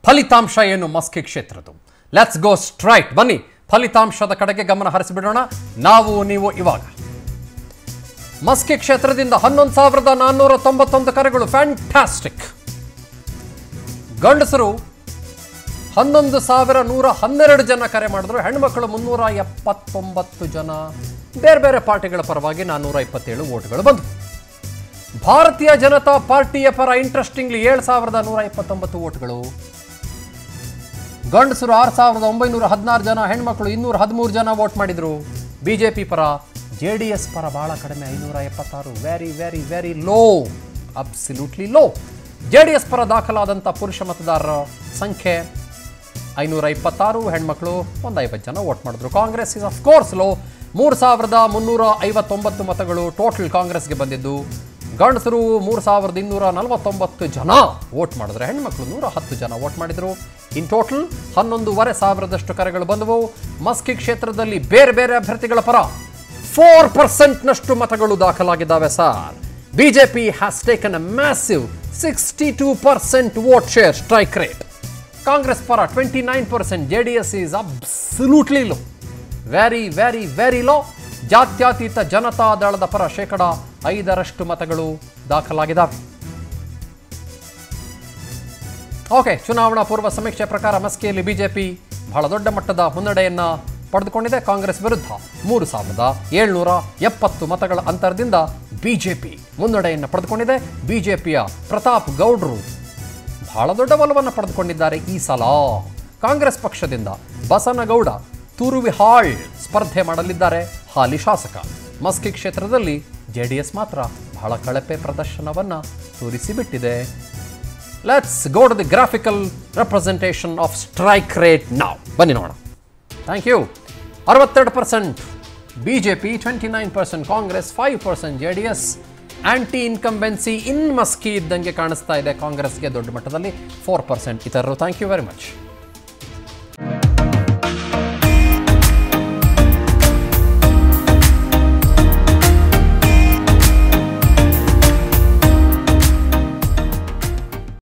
ಫಲಿತಾಂಶ ಏನು ಮಸ್ಕಿ ಕ್ಷೇತ್ರದ್ದು ಲೆಟ್ಸ್ ಗೋ ಸ್ಟ್ರೈಟ್ ಬನ್ನಿ ಫಲಿತಾಂಶದ ಕಡೆಗೆ ಗಮನ ಹರಿಸಿಬಿಡೋಣ ನಾವು ನೀವು ಇವಾಗ ಮಸ್ಕಿ ಕ್ಷೇತ್ರದಿಂದ ಹನ್ನೊಂದು ಸಾವಿರದ ನಾನ್ನೂರ ತೊಂಬತ್ತೊಂದು ಕರೆಗಳು ಫ್ಯಾಂಟಾಸ್ಟಿಕ್ ಗಂಡಸರು ಹನ್ನೊಂದು ಸಾವಿರ ನೂರ ಹನ್ನೆರಡು ಜನ ಕರೆ ಮಾಡಿದ್ರು ಹೆಣ್ಮಕ್ಳು ಮುನ್ನೂರ ಎಪ್ಪತ್ತೊಂಬತ್ತು ಜನ ಬೇರೆ ಬೇರೆ ಪಾರ್ಟಿಗಳ ಪರವಾಗಿ ನಾನ್ನೂರ ಇಪ್ಪತ್ತೇಳು ವೋಟ್ಗಳು ಬಂದವು ಭಾರತೀಯ ಜನತಾ ಪಾರ್ಟಿಯ ಪರ ಇಂಟ್ರೆಸ್ಟಿಂಗ್ಲಿ ಏಳು ಸಾವಿರದ ನೂರ ಇಪ್ಪತ್ತೊಂಬತ್ತು ವೋಟ್ಗಳು ಗಂಡಸರು ಆರು ಸಾವಿರದ ಒಂಬೈನೂರ ಹದಿನಾರು ಜನ ಹೆಣ್ಮಕ್ಳು ಇನ್ನೂರ ಹದಿಮೂರು ಜನ ವೋಟ್ ಮಾಡಿದ್ರು ಬಿಜೆಪಿ ಪರ ಜೆ ಡಿ ಎಸ್ ಪರ ಬಹಳ ಕಡಿಮೆ ಐನೂರ ಎಪ್ಪತ್ತಾರು very very very low absolutely low J D S ಪರ ದಾಖಲಾದಂಥ ಪುರುಷ ಮತದಾರರ ಸಂಖ್ಯೆ ಐನೂರ ಇಪ್ಪತ್ತಾರು ಹೆಣ್ಮಕ್ಳು ಒಂದು ಐವತ್ತು ಜನ ವೋಟ್ ಮಾಡಿದ್ರು Congress is of course low ಮೂರು ಸಾವಿರದ ಮುನ್ನೂರ ಐವತ್ತೊಂಬತ್ತು ಮತಗಳು ಟೋಟಲ್ ಕಾಂಗ್ರೆಸ್ಗೆ ಬಂದಿದ್ದು ಗಂಡಸರು ಮೂರು ಸಾವಿರದ ಇನ್ನೂರ ನಲವತ್ತೊಂಬತ್ತು ಜನ ವೋಟ್ ಮಾಡಿದ್ರೆ ಹೆಣ್ಮಕ್ಳು ನೂರ ಹತ್ತು ಜನ ವೋಟ್ ಮಾಡಿದ್ರು ಇನ್ ಟೋಟಲ್ ಹನ್ನೊಂದೂವರೆ ಸಾವಿರದಷ್ಟು ಕರೆಗಳು ಬಂದವು ಮಸ್ಕಿ ಕ್ಷೇತ್ರದಲ್ಲಿ ಬೇರೆ ಬೇರೆ ಅಭ್ಯರ್ಥಿಗಳ ಪರ ಫೋರ್ ಪರ್ಸೆಂಟ್ನಷ್ಟು ಮತಗಳು ದಾಖಲಾಗಿದ್ದಾವೆ sir BJP has taken a massive sixty two percent vote share strike rate Congress ಪರ twenty nine percent J D S is absolutely low very very very low ಜಾತ್ಯತೀತ ಜನತಾ ದಳದ ಪರ ಶೇಕಡ ಐದರಷ್ಟು ಮತಗಳು ದಾಖಲಾಗಿದ್ದಾವೆ ಓಕೆ ಚುನಾವಣಾ ಪೂರ್ವ ಸಮೀಕ್ಷೆ ಪ್ರಕಾರ ಮಸ್ಕಿಯಲ್ಲಿ ಬಿಜೆಪಿ ಬಹಳ ದೊಡ್ಡ ಮಟ್ಟದ ಮುನ್ನಡೆಯನ್ನ ಪಡೆದುಕೊಂಡಿದೆ ಕಾಂಗ್ರೆಸ್ ವಿರುದ್ಧ ಮೂರು ಸಾವಿರದ ಏಳ್ನೂರ ಎಪ್ಪತ್ತು ಮತಗಳ ಅಂತರದಿಂದ ಬಿಜೆಪಿ ಮುನ್ನಡೆಯನ್ನು ಪಡೆದುಕೊಂಡಿದೆ ಬಿಜೆಪಿಯ ಪ್ರತಾಪ್ ಗೌಡ್ರು ಬಹಳ ದೊಡ್ಡ ಒಲವನ್ನು ಪಡೆದುಕೊಂಡಿದ್ದಾರೆ ಈ ಸಲ ಕಾಂಗ್ರೆಸ್ ಪಕ್ಷದಿಂದ ಬಸನಗೌಡ ತುರುವಿಹಾಳ್ ಸ್ಪರ್ಧೆ ಮಾಡಲಿದ್ದಾರೆ ಹಾಲಿ ಶಾಸಕ ಮಸ್ಕಿ ಕ್ಷೇತ್ರದಲ್ಲಿ ಜೆಡಿಎಸ್ ಮಾತ್ರ ಬಹಳ ಕಳಪೆ ಪ್ರದರ್ಶನವನ್ನು ತೋರಿಸಿಬಿಟ್ಟಿದೆ let's go to the graphical representation of strike rate ನಾವು ಬನ್ನಿ ನೋಡೋಣ ಥ್ಯಾಂಕ್ ಯು ಅರವತ್ತೆರಡು percent B J P twenty nine percent Congress five percent J D S anti incumbency in Maski ಇದ್ದಂಗೆ ಕಾಣಿಸ್ತಾ ಇದೆ ಕಾಂಗ್ರೆಸ್ಗೆ ದೊಡ್ಡ ಮಟ್ಟದಲ್ಲಿ ಫೋರ್ ಪರ್ಸೆಂಟ್ ಇತರರು ಥ್ಯಾಂಕ್ ಯು ವೆರಿ ಮಚ್